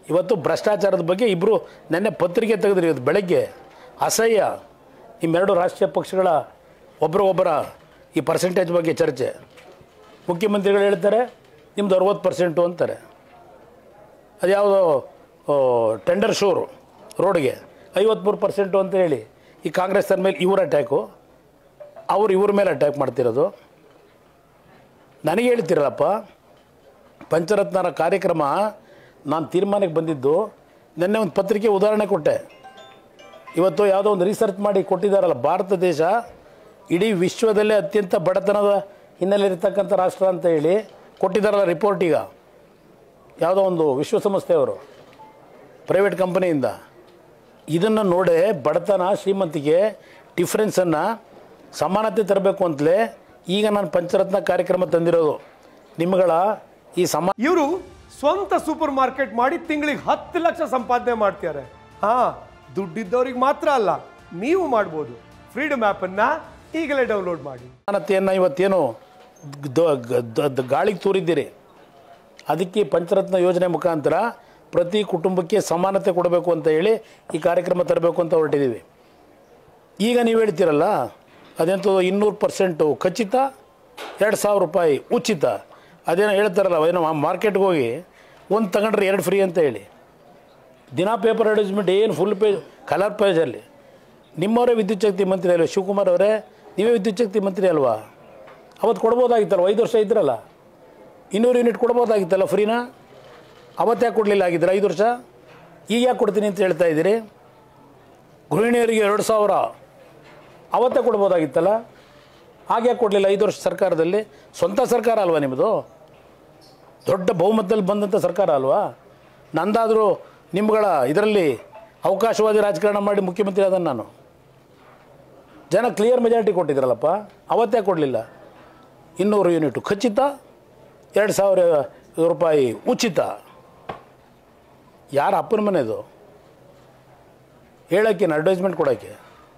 ಇವತ್ತು ಭ್ರಷ್ಟಾಚಾರದ ಬಗ್ಗೆ ಇಬ್ಬರು ನೆನ್ನೆ ಪತ್ರಿಕೆ ತೆಗೆದ್ರಿ ಇವತ್ತು ಬೆಳಗ್ಗೆ ಅಸಹ್ಯ ನಿಮ್ಮೆರಡು ರಾಷ್ಟ್ರೀಯ ಪಕ್ಷಗಳ ಒಬ್ಬರ ಈ ಪರ್ಸೆಂಟೇಜ್ ಬಗ್ಗೆ ಚರ್ಚೆ ಮುಖ್ಯಮಂತ್ರಿಗಳು ಹೇಳ್ತಾರೆ ನಿಮ್ದು ಅರವತ್ತು ಪರ್ಸೆಂಟು ಅಂತಾರೆ ಅದು ಯಾವುದೋ ಟೆಂಡರ್ ಶೋರು ರೋಡ್ಗೆ ಐವತ್ತ್ಮೂರು ಪರ್ಸೆಂಟು ಅಂತ ಹೇಳಿ ಈ ಕಾಂಗ್ರೆಸ್ ಮೇಲೆ ಇವ್ರ ಅಟ್ಯಾಕು ಅವ್ರು ಇವ್ರ ಮೇಲೆ ಅಟ್ಯಾಕ್ ಮಾಡ್ತಿರೋದು ನನಗೆ ಹೇಳ್ತಿರಲ್ಲಪ್ಪ ಪಂಚರತ್ನರ ಕಾರ್ಯಕ್ರಮ ನಾನು ತೀರ್ಮಾನಕ್ಕೆ ಬಂದಿದ್ದು ನಿನ್ನೆ ಒಂದು ಪತ್ರಿಕೆ ಉದಾಹರಣೆ ಕೊಟ್ಟೆ ಇವತ್ತು ಯಾವುದೋ ಒಂದು ರಿಸರ್ಚ್ ಮಾಡಿ ಕೊಟ್ಟಿದ್ದಾರಲ್ಲ ಭಾರತ ದೇಶ ಇಡೀ ವಿಶ್ವದಲ್ಲೇ ಅತ್ಯಂತ ಬಡತನದ ಹಿನ್ನೆಲೆ ಇರತಕ್ಕಂಥ ರಾಷ್ಟ್ರ ಅಂತ ಹೇಳಿ ಕೊಟ್ಟಿದ್ದಾರಲ್ಲ ರಿಪೋರ್ಟ್ ಈಗ ಯಾವುದೋ ಒಂದು ವಿಶ್ವಸಂಸ್ಥೆಯವರು ಪ್ರೈವೇಟ್ ಕಂಪನಿಯಿಂದ ಇದನ್ನು ನೋಡೇ ಬಡತನ ಶ್ರೀಮಂತಿಗೆ ಡಿಫ್ರೆನ್ಸನ್ನು ಸಮಾನತೆ ತರಬೇಕು ಅಂತಲೇ ಈಗ ನಾನು ಪಂಚರತ್ನ ಕಾರ್ಯಕ್ರಮ ತಂದಿರೋದು ನಿಮ್ಮಗಳ ಈ ಸಮ ಇವರು ಸ್ವಂತ ಸೂಪರ್ ಮಾರ್ಕೆಟ್ ಮಾಡಿ ತಿಂಗಳಿಗೆ ಹತ್ತು ಲಕ್ಷ ಸಂಪಾದನೆ ಮಾಡ್ತಾರೆ ಹಾ ದುಡ್ಡಿದ್ದವ್ರಿಗೆ ಮಾತ್ರ ಅಲ್ಲ ನೀವು ಮಾಡ್ಬೋದು ಫ್ರೀಡಮ್ ಅನ್ನ ಈಗಲೇ ಡೌನ್ಲೋಡ್ ಮಾಡಿ ಸಮಾನತೆಯನ್ನು ಇವತ್ತೇನು ದ- ಗ- ದ- ದ- ಗಾಳಿಗೆ ತೂರಿದ್ದೀರಿ ಅದಕ್ಕೆ ಪಂಚರತ್ನ ಯೋಜನೆ ಮುಖಾಂತರ ಪ್ರತಿ ಕುಟುಂಬಕ್ಕೆ ಸಮಾನತೆ ಕೊಡಬೇಕು ಅಂತ ಹೇಳಿ ಈ ಕಾರ್ಯಕ್ರಮ ತರಬೇಕು ಅಂತ ಹೊರಟಿದ್ದೀವಿ ಈಗ ನೀವು ಹೇಳ್ತೀರಲ್ಲ ಅದೆಂತೂ ಇನ್ನೂರು ಪರ್ಸೆಂಟು ಖಚಿತ ಎರಡು ಸಾವಿರ ರೂಪಾಯಿ ಉಚಿತ ಅದೇನೋ ಹೇಳ್ತಾರಲ್ಲ ಏನೋ ಮಾರ್ಕೆಟ್ಗೆ ಹೋಗಿ ಒಂದು ತಗೊಂಡ್ರೆ ಎರಡು ಫ್ರೀ ಅಂತ ಹೇಳಿ ದಿನ ಪೇಪರ್ ಅಡ್ವರ್ಟೈಸ್ಮೆಂಟ್ ಏನು ಫುಲ್ ಪೇಜ್ ಕಲರ್ ಪೇಜಲ್ಲಿ ನಿಮ್ಮವರೇ ವಿದ್ಯುತ್ ಶಕ್ತಿ ಮಂತ್ರಿ ಅಲ್ವಾ ಶಿವಕುಮಾರ್ ಅವರೇ ನೀವೇ ವಿದ್ಯುತ್ ಶಕ್ತಿ ಮಂತ್ರಿ ಅಲ್ವಾ ಅವತ್ತು ಕೊಡ್ಬೋದಾಗಿತ್ತಲ್ಲ ಐದು ವರ್ಷ ಇದ್ರಲ್ಲ ಇನ್ನೂರು ಯೂನಿಟ್ ಕೊಡ್ಬೋದಾಗಿತ್ತಲ್ಲ ಫ್ರೀನಾ ಅವತ್ತು ಯಾಕೆ ಕೊಡಲಿಲ್ಲ ಆಗಿದ್ರೆ ಐದು ವರ್ಷ ಈಗ ಯಾಕೆ ಕೊಡ್ತೀನಿ ಅಂತ ಹೇಳ್ತಾ ಇದ್ದೀರಿ ಗೃಹಿಣಿಯರಿಗೆ ಎರಡು ಸಾವಿರ ಅವತ್ತೇ ಕೊಡ್ಬೋದಾಗಿತ್ತಲ್ಲ ಹಾಗೆ ಯಾಕೆ ಕೊಡಲಿಲ್ಲ ಐದು ವರ್ಷ ಸರ್ಕಾರದಲ್ಲಿ ಸ್ವಂತ ಸರ್ಕಾರ ಅಲ್ವಾ ನಿಮ್ಮದು ದೊಡ್ಡ ಬಹುಮತದಲ್ಲಿ ಬಂದಂಥ ಸರ್ಕಾರ ಅಲ್ವಾ ನಂದಾದರೂ ನಿಮ್ಗಳ ಇದರಲ್ಲಿ ಅವಕಾಶವಾದಿ ರಾಜಕಾರಣ ಮಾಡಿ ಮುಖ್ಯಮಂತ್ರಿ ಆದನು ನಾನು ಜನ ಕ್ಲಿಯರ್ ಮೆಜಾರಿಟಿ ಕೊಟ್ಟಿದ್ರಲ್ಲಪ್ಪ ಅವತ್ತೇ ಕೊಡಲಿಲ್ಲ ಇನ್ನೂರು ಯೂನಿಟು ಖಚಿತ ಎರಡು ಸಾವಿರ ರೂಪಾಯಿ ಉಚಿತ ಯಾರ ಅಪ್ಪನ ಮನೆದು ಹೇಳೋಕ್ಕೇನು ಅಡ್ವೈಸ್ಮೆಂಟ್ ಕೊಡೋಕ್ಕೆ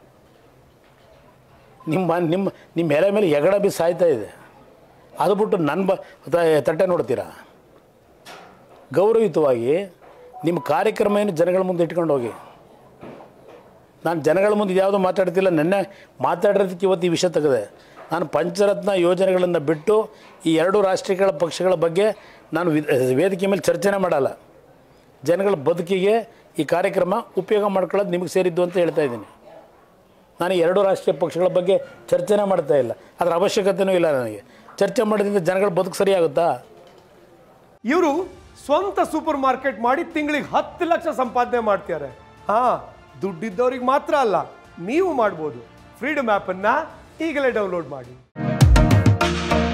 ನಿಮ್ಮ ನಿಮ್ಮ ನಿಮ್ಮ ಎಲೆ ಮೇಲೆ ಎಗಡ ಬಿ ಸಾಯ್ತಾ ಇದೆ ಅದು ಬಿಟ್ಟು ನನ್ನ ಬ ತ- ತಟ್ಟೆ ನೋಡ್ತೀರಾ ಗೌರವಯುತವಾಗಿ ನಿಮ್ಮ ಕಾರ್ಯಕ್ರಮ ಏನು ಜನಗಳ ಮುಂದೆ ಇಟ್ಕೊಂಡು ಹೋಗಿ ನಾನು ಜನಗಳ ಮುಂದೆ ಯಾವುದೂ ಮಾತಾಡ್ತಿಲ್ಲ ನೆನ್ನೆ ಮಾತಾಡಿರೋದಕ್ಕೆ ಇವತ್ತು ಈ ವಿಷಯ ತೆಗೆದೆ ನಾನು ಪಂಚರತ್ನ ಯೋಜನೆಗಳನ್ನು ಬಿಟ್ಟು ಈ ಎರಡು ರಾಷ್ಟ್ರೀಯ ಪಕ್ಷಗಳ ಬಗ್ಗೆ ನಾನು ವಿ- ವೇದಿಕೆ ಮೇಲೆ ಚರ್ಚೆನೇ ಮಾಡಲ್ಲ ಜನಗಳ ಬದುಕಿಗೆ ಈ ಕಾರ್ಯಕ್ರಮ ಉಪಯೋಗ ಮಾಡ್ಕೊಳ್ಳೋದು ನಿಮಗೆ ಸೇರಿದ್ದು ಅಂತ ಹೇಳ್ತಾ ಇದ್ದೀನಿ ನಾನು ಈ ಎರಡು ರಾಷ್ಟ್ರೀಯ ಪಕ್ಷಗಳ ಬಗ್ಗೆ ಚರ್ಚೆನೇ ಮಾಡ್ತಾ ಇಲ್ಲ ಅದರ ಅವಶ್ಯಕತೆಯೂ ಇಲ್ಲ ನನಗೆ ಚರ್ಚೆ ಮಾಡೋದ್ರಿಂದ ಜನಗಳ ಬದುಕು ಸರಿಯಾಗುತ್ತಾ ಇವರು ಸ್ವಂತ ಸೂಪರ್ ಮಾರ್ಕೆಟ್ ಮಾಡಿ ತಿಂಗಳಿಗೆ ಹತ್ತು ಲಕ್ಷ ಸಂಪಾದನೆ ಮಾಡ್ತಾರೆ ಹಾ ದುಡ್ಡಿದ್ದವ್ರಿಗೆ ಮಾತ್ರ ಅಲ್ಲ ನೀವು ಮಾಡ್ಬೋದು ಫ್ರೀಡಮ್ ಅನ್ನ ಈಗಲೇ ಡೌನ್ಲೋಡ್ ಮಾಡಿ